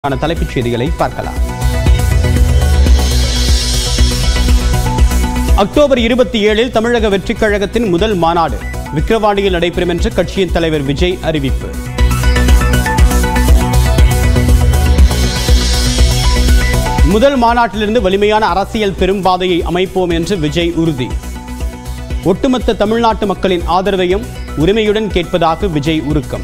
ஆன தலைப்புச் செய்திகளை பார்க்கலாம் அக்டோபர் இருபத்தி ஏழில் தமிழக வெற்றிக் கழகத்தின் முதல் மாநாடு விக்கிரவாண்டியில் நடைபெறும் என்று கட்சியின் தலைவர் விஜய் அறிவிப்பு முதல் மாநாட்டிலிருந்து வலிமையான அரசியல் பெரும்பாதையை அமைப்போம் என்று விஜய் உறுதி ஒட்டுமொத்த தமிழ்நாட்டு மக்களின் ஆதரவையும் உரிமையுடன் கேட்பதாக விஜய் உருக்கம்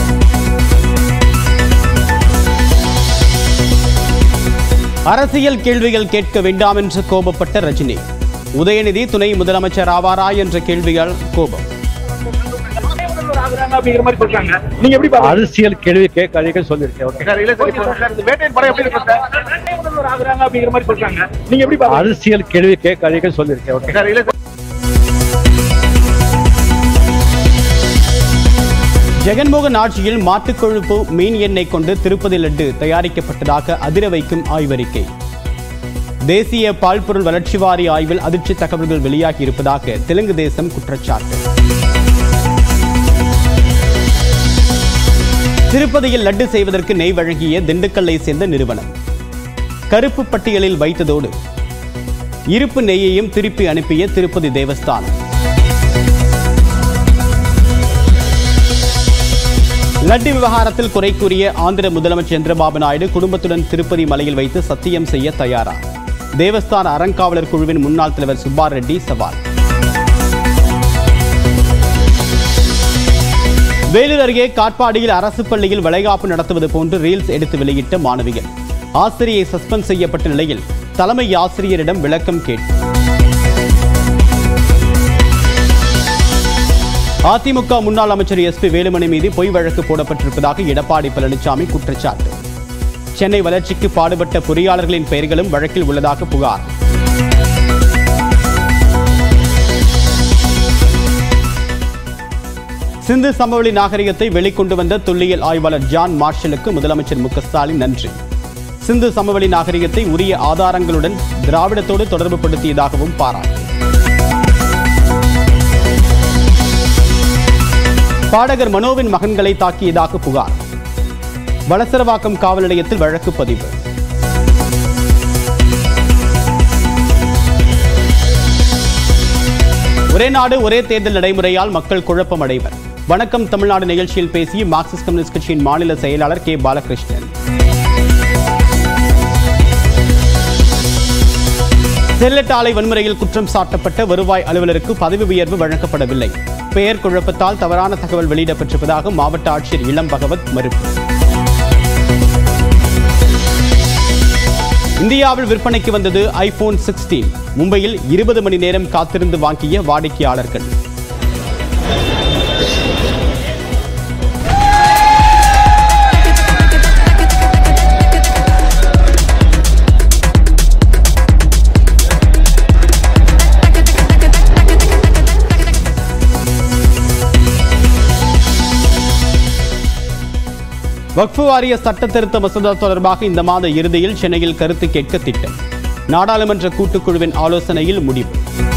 அரசியல் கேள்விகள் கேட்க வேண்டாம் என்று கோபப்பட்ட ரஜினி உதயநிதி துணை முதலமைச்சர் ஆவாரா என்ற கேள்வியால் கோபம் ஆகுறாங்க அப்படிங்கிற மாதிரி சொல்றாங்க நீங்க எப்படி பாக்குறீங்க அரசியல் கேள்வி கேட்காதீங்கன்னு சொல்லியிருக்கேன் ஓகே சார் இல்ல சார் இப்போ சார் இந்த வேட்டையின் படம் எப்படி இருக்கு சார் வேட்டை முதல்வர் ஆகுறாங்க அப்படிங்கிற மாதிரி சொல்றாங்க நீங்க எப்படி பாக்குறீங்க அரசியல் கேள்வி கேட்காதீங்கன்னு சொல்லியிருக்கேன் ஓகே சார் இல்ல சார் ஜெகன்மோகன் ஆட்சியில் மாட்டுக் கொழுப்பு மீன் எண்ணெய் கொண்டு திருப்பதி லட்டு தயாரிக்கப்பட்டதாக அதிர வைக்கும் ஆய்வறிக்கை தேசிய பால்பொருள் வளர்ச்சி வாரிய ஆய்வில் அதிர்ச்சி தகவல்கள் வெளியாகி இருப்பதாக தெலுங்கு தேசம் குற்றச்சாட்டு திருப்பதியில் லட்டு செய்வதற்கு நெய் வழங்கிய திண்டுக்கல்லை சேர்ந்த நிறுவனம் கருப்பு பட்டியலில் வைத்ததோடு இருப்பு நெய்யையும் திருப்பி அனுப்பிய திருப்பதி தேவஸ்தானம் லட்டு விவகாரத்தில் குறை கூறிய ஆந்திர முதலமைச்சர் சந்திரபாபு நாயுடு குடும்பத்துடன் திருப்பதி மலையில் வைத்து சத்தியம் செய்ய தயாரா தேவஸ்தான அறங்காவலர் குழுவின் முன்னாள் தலைவர் சுப்பா ரெட்டி சவால் வேலூர் அருகே காட்பாடியில் அரசு பள்ளியில் வளைகாப்பு நடத்துவது போன்று ரீல்ஸ் எடுத்து வெளியிட்ட மாணவிகள் ஆசிரியை சஸ்பெண்ட் செய்யப்பட்ட நிலையில் தலைமை ஆசிரியரிடம் விளக்கம் கேட்டு அதிமுக முன்னாள் அமைச்சர் எஸ்பி வேலுமணி மீது பொய் வழக்கு போடப்பட்டிருப்பதாக எடப்பாடி பழனிசாமி குற்றச்சாட்டு சென்னை வளர்ச்சிக்கு பாடுபட்ட பொறியாளர்களின் பெயர்களும் வழக்கில் உள்ளதாக புகார் சிந்து சமவெளி நாகரிகத்தை வெளிக்கொண்டு வந்த தொல்லியல் ஆய்வாளர் ஜான் மார்ஷலுக்கு முதலமைச்சர் மு க ஸ்டாலின் நன்றி சிந்து சமவெளி நாகரிகத்தை உரிய ஆதாரங்களுடன் திராவிடத்தோடு தொடர்புபடுத்தியதாகவும் பாராட்டு பாடகர் மனோவின் மகன்களை தாக்கியதாக புகார் வளசரவாக்கம் காவல் நிலையத்தில் வழக்கு பதிவு ஒரே நாடு ஒரே தேர்தல் நடைமுறையால் மக்கள் குழப்பம் அடைவர் வணக்கம் தமிழ்நாடு நிகழ்ச்சியில் பேசிய மார்க்சிஸ்ட் கம்யூனிஸ்ட் கட்சியின் மாநில செயலாளர் கே பாலகிருஷ்ணன் ஸ்டெர்லைட் ஆலை வன்முறையில் குற்றம் சாட்டப்பட்ட வருவாய் அலுவலருக்கு பதவி உயர்வு வழங்கப்படவில்லை பெயர் குழப்பத்தால் தவறான தகவல் வெளியிடப்பட்டிருப்பதாக மாவட்ட ஆட்சியர் இளம் பகவத் மறுப்பு இந்தியாவில் விற்பனைக்கு வந்தது ஐபோன் சிக்ஸ்டீன் மும்பையில் இருபது மணி நேரம் காத்திருந்து வாங்கிய வாடிக்கையாளர்கள் வக்ஃபு வாரிய சட்ட திருத்த மசோதா தொடர்பாக இந்த மாத இறுதியில் சென்னையில் கருத்து கேட்க திட்டம் நாடாளுமன்ற கூட்டுக்குழுவின் ஆலோசனையில் முடிவு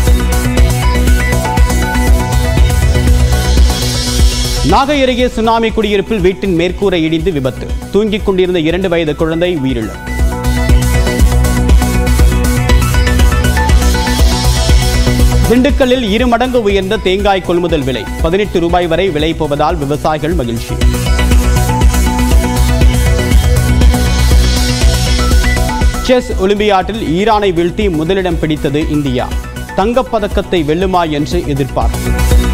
நாகை அருகே சுனாமி குடியிருப்பில் வீட்டின் மேற்கூரை இடிந்து விபத்து தூங்கிக் கொண்டிருந்த இரண்டு வயது குழந்தை உயிரிழப்பு திண்டுக்கல்லில் இரு மடங்கு உயர்ந்த தேங்காய் கொள்முதல் விலை பதினெட்டு ரூபாய் வரை விலை போவதால் விவசாயிகள் மகிழ்ச்சி செஸ் ஒலிம்பியாட்டில் ஈரானை வீழ்த்தி முதலிடம் பிடித்தது இந்தியா தங்கப்பதக்கத்தை வெல்லுமா என்று எதிர்பார்ப்பு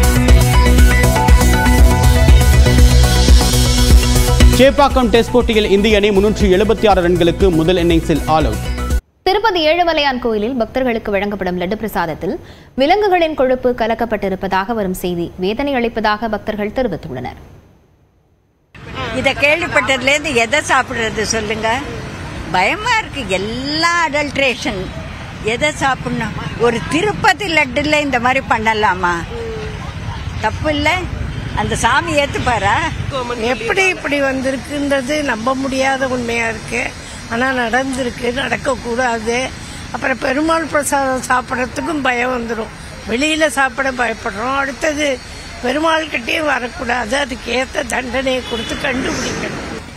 சேப்பாக்கம் டெஸ்ட் போட்டியில் இந்திய அணி முன்னூற்று எழுபத்தி ஆறு ரன்களுக்கு முதல் இன்னிங்ஸில் ஆல் அவுட் திருப்பதி ஏழுமலையான் கோயிலில் பக்தர்களுக்கு வழங்கப்படும் லட்டு பிரசாதத்தில் விலங்குகளின் கொழுப்பு கலக்கப்பட்டிருப்பதாக வரும் செய்தி வேதனை அளிப்பதாக பக்தர்கள் தெரிவித்துள்ளனர் இதை கேள்விப்பட்டதுலேருந்து எதை சாப்பிட்றது சொல்லுங்க பயமா இருக்கு எல்லா அடல்ட்ரேஷன் எதை சாப்பிடணும் ஒரு திருப்பதி லட்டுல இந்த மாதிரி பண்ணலாமா தப்பு இல்லை அந்த சாமி ஏத்துப்பாரா எப்படி இப்படி வந்திருக்குன்றது நம்ப முடியாத உண்மையா இருக்கு ஆனா நடந்திருக்கு நடக்கக்கூடாது அப்புறம் பெருமாள் பிரசாதம் சாப்பிட்றதுக்கும் பயம் வந்துடும் வெளியில சாப்பிட பயப்படுறோம் அடுத்தது பெருமாள் கிட்டே வரக்கூடாது அதுக்கு ஏத்த தண்டனையை கொடுத்து கண்டுபிடிக்கணும்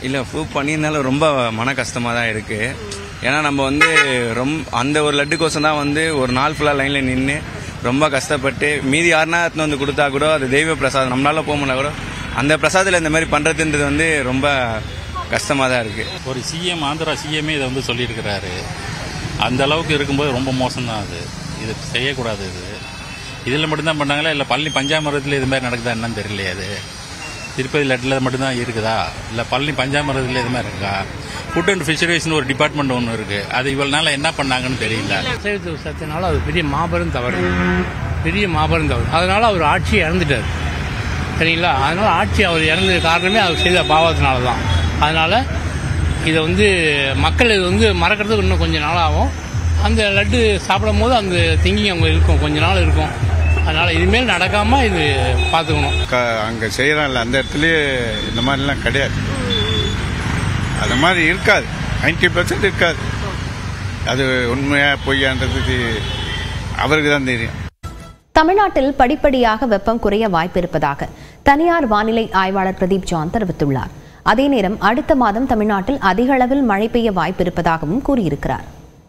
இல்லை ப்ரூவ் பண்ணியிருந்தாலும் ரொம்ப மன கஷ்டமாக தான் இருக்குது ஏன்னா நம்ம வந்து ரொம்ப அந்த ஒரு லட்டுக்கோசம் தான் வந்து ஒரு நாள் ஃபுல்லாக லைனில் நின்று ரொம்ப கஷ்டப்பட்டு மீதி யாருனா எடுத்துன்னு வந்து கொடுத்தா கூட அது தெய்வ பிரசாதம் நம்மளால போக முடியல கூட அந்த பிரசாதத்தில் இந்த மாதிரி பண்ணுறதுன்றது வந்து ரொம்ப கஷ்டமாக தான் இருக்குது ஒரு சிஎம் ஆந்திரா சிஎம்ஏ இதை வந்து சொல்லியிருக்கிறாரு அந்த அளவுக்கு இருக்கும்போது ரொம்ப மோசம்தான் அது இது செய்யக்கூடாது இது இதில் மட்டும்தான் பண்ணாங்களா இல்லை பழனி பஞ்சாமரத்தில் இது மாதிரி நடக்குதா என்னன்னு தெரியலையே அது திருப்பதி லட்டில் மட்டும்தான் இருக்குதா இல்லை பழனி பஞ்சாமரத்தில் இது மாதிரி இருக்கா ஃபுட் அண்ட் ஃபிஷரிஸ்னு ஒரு டிபார்ட்மெண்ட் ஒன்று இருக்குது அது இவ்வளோ நாள் என்ன பண்ணாங்கன்னு தெரியல அசைவத்தை சத்தினால அது பெரிய மாபெரும் தவறு பெரிய மாபெரும் தவறு அதனால அவர் ஆட்சியை இறந்துட்டார் சரிங்களா அதனால ஆட்சி அவர் இறந்தது காரணமே அவர் செய்த பாவத்தினால தான் அதனால இதை வந்து மக்கள் இது வந்து மறக்கிறதுக்கு இன்னும் கொஞ்சம் நாள் ஆகும் அந்த லட்டு சாப்பிடும் போது அந்த திங்கிங் அவங்க இருக்கும் கொஞ்ச நாள் இருக்கும் அதனால இனிமேல் நடக்காம இது பார்த்துக்கணும் அங்கே செய்கிறான்ல அந்த இடத்துலயே இந்த மாதிரிலாம் கிடையாது அது மாதிரி இருக்காது நைன்டி பர்சன்ட் இருக்காது அது உண்மையா பொய்யான்றது அவருக்கு தான் தெரியும் தமிழ்நாட்டில் படிப்படியாக வெப்பம் குறைய வாய்ப்பிருப்பதாக தனியார் வானிலை ஆய்வாளர் பிரதீப் ஜான் தெரிவித்துள்ளார் அதே நேரம் அடுத்த மாதம் தமிழ்நாட்டில் அதிக அளவில் மழை பெய்ய வாய்ப்பிருப்பதாகவும் கூறியிருக்கிறார்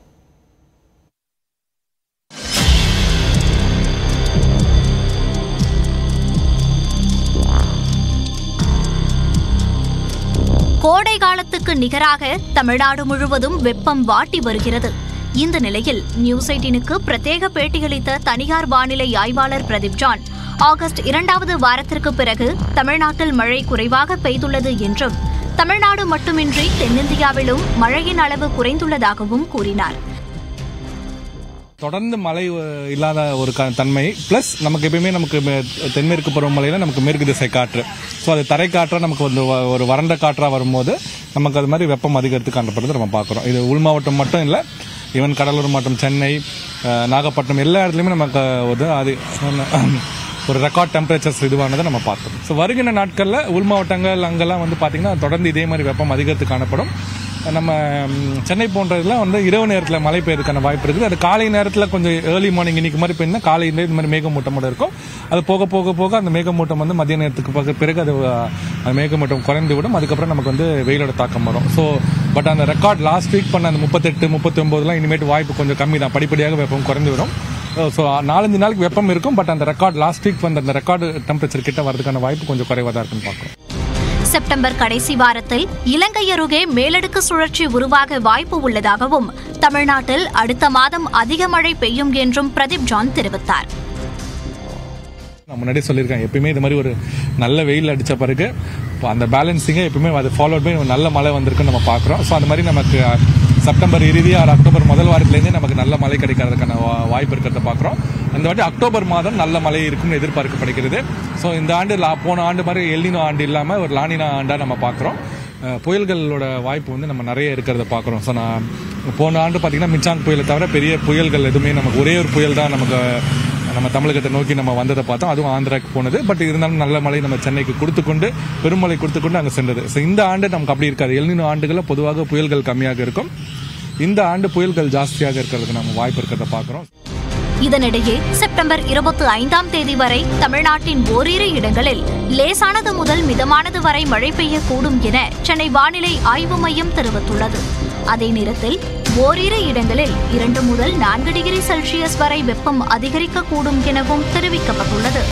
கோடை காலத்துக்கு நிகராக தமிழ்நாடு முழுவதும் வெப்பம் வாட்டி வருகிறது இந்த நிலையில் நியூஸ் எயிட்டினுக்கு பிரத்யேக பேட்டியளித்த தனியார் வானிலை ஆய்வாளர் பிரதீப் ஜான் ஆகஸ்ட் இரண்டாவது வாரத்திற்கு பிறகு தமிழ்நாட்டில் மழை குறைவாக பெய்துள்ளது என்றும் தமிழ்நாடு மட்டுமின்றி தென்னிந்தியாவிலும் மழையின் அளவு குறைந்துள்ளதாகவும் கூறினார் தொடர்ந்து மழை அஹ், இல்லாத ஒரு க- தன்மை பிளஸ் நமக்கு எப்பயுமே நமக்கு மே- தென்மேற்கு பருவமழையில நமக்கு மேற்கு திசை காற்று ஸோ அது தரை காற்றா நமக்கு வந்து வ- ஒரு வறண்ட காற்றா வரும்போது நமக்கு அது மாதிரி வெப்பம் அதிகரித்து காணப்படுறது நம்ம பார்க்குறோம் இது உள் மாவட்டம் மட்டும் இல்லை ஈவன் கடலூர் மாவட்டம் சென்னை அஹ், நாகப்பட்டினம் எல்லா இடத்துலையுமே நமக்கு வந்து அது ஒரு ரெக்கார்ட் டெம்பரேச்சர்ஸ் இதுவானதை நம்ம பார்த்தோம் ஸோ வருகின்ற நாட்களில் உள் மாவட்டங்கள் அங்கெல்லாம் வந்து பார்த்தீங்கன்னா தொடர்ந்து இதே மாதிரி வெப்பம் அதிகரித்து காணப்படும் நம்ம ம், சென்னை போன்றதுல வந்து இரவு நேரத்தில் மழை பெய்யறதுக்கான வாய்ப்பு இருக்குது அது காலை நேரத்தில் கொஞ்சம் ஏர்லி மார்னிங் இன்னைக்கு மாதிரி பெய்யுனா காலையில இந்த மாதிரி மேகமூட்டமோட இருக்கும் அது போக போக போக அந்த மேகமூட்டம் வந்து மதிய நேரத்துக்கு பக்க- பிறகு அது அஹ், அந்த மேகமூட்டம் குறைந்து விடும் அதுக்கப்புறம் நமக்கு வந்து வெயிலோட தாக்கம் வரும் ஸோ பட் அந்த ரெக்கார்ட் லாஸ்ட் வீக் பண்ண அந்த முப்பத்தெட்டு முப்பத்தி ஒன்பதுலாம் இனிமேட்டு வாய்ப்பு கொஞ்சம் கம்மி தான் படிப்படியாக வெப்பம் குறைந்து விடும் ஸோ நாலஞ்சு நாளைக்கு வெப்பம் இருக்கும் பட் அந்த ரெக்கார்ட் லாஸ்ட் வீக் வந்த அந்த ரெக்கார்டு டெம்பரேச்சர் கிட்ட வரதுக்கான வாய்ப்பு கொஞ்சம் குறைவாக தான் இருக்குன்னு பார்க்குறோம் செப்டம்பர் கடைசி வாரத்தில் இலங்கை அருகே மேலடுக்கு சுழற்சி உருவாக வாய்ப்பு உள்ளதாகவும் தமிழ்நாட்டில் அடுத்த மாதம் அதிக மழை பெய்யும் என்றும் பிரதீப் ஜான் தெரிவித்தார் நான் முன்னாடியே சொல்லியிருக்கேன் எப்பயுமே இது மாதிரி ஒரு நல்ல வெயில் அடித்த பிறகு இப்போ அந்த பேலன்சிங்கை எப்பயுமே அது ஃபாலோட் பண்ணி ஒரு நல்ல மழை வந்திருக்குன்னு நம்ம பார்க்குறோம் ஸோ அந்த மாதிரி நமக்கு அஹ், செப்டம்பர் இறுதி ஆறு அக்டோபர் முதல் வாரத்துலேருந்தே நமக்கு நல்ல மழை கிடைக்கிறதுக்கான வா- வாய்ப்பு இருக்கிறத பார்க்குறோம் அந்த வாட்டி அக்டோபர் மாதம் நல்ல மழை இருக்கும்னு எதிர்பார்க்கப்படுகிறது ஸோ இந்த ஆண்டு லா- போன ஆண்டு மாதிரி எல்லினோ ஆண்டு இல்லாமல் ஒரு லானினா ஆண்டாக நம்ம பார்க்குறோம் அஹ், புயல்களோட வாய்ப்பு வந்து நம்ம நிறைய இருக்கிறத பார்க்குறோம் ஸோ நான் போன ஆண்டு பார்த்தீங்கன்னா மிச்சாங் புயலை தவிர பெரிய புயல்கள் எதுவுமே நமக்கு ஒரே ஒரு புயல் தான் நமக்கு நம்ம தமிழகத்தை நோக்கி நம்ம வந்ததை பார்த்தோம் அதுவும் ஆந்திராக்கு போனது பட் இருந்தாலும் நல்ல மழை நம்ம சென்னைக்கு கொடுத்துக்கொண்டு பெருமழை கொடுத்துக்கொண்டு அங்கே சென்றது ஸோ இந்த ஆண்டு நமக்கு அப்படி இருக்காது எல்லினோ ஆண்டுகளில் பொதுவாக புயல்கள் கம்மியாக இருக்கும் இந்த ஆண்டு புயல்கள் ஜாஸ்தியாக இருக்கிறதுக்கு நம்ம வாய்ப்பு இருக்கிறத பார்க்குறோம் இதனிடையே செப்டம்பர் இருபத்தி ஐந்தாம் தேதி வரை தமிழ்நாட்டின் ஓரிரு இடங்களில் லேசானது முதல் மிதமானது வரை மழை பெய்யக்கூடும் என சென்னை வானிலை ஆய்வு மையம் தெரிவித்துள்ளது அதே நேரத்தில் ஓரிரு இடங்களில் இரண்டு முதல் நான்கு டிகிரி செல்சியஸ் வரை வெப்பம் அதிகரிக்கக்கூடும் எனவும் தெரிவிக்கப்பட்டுள்ளது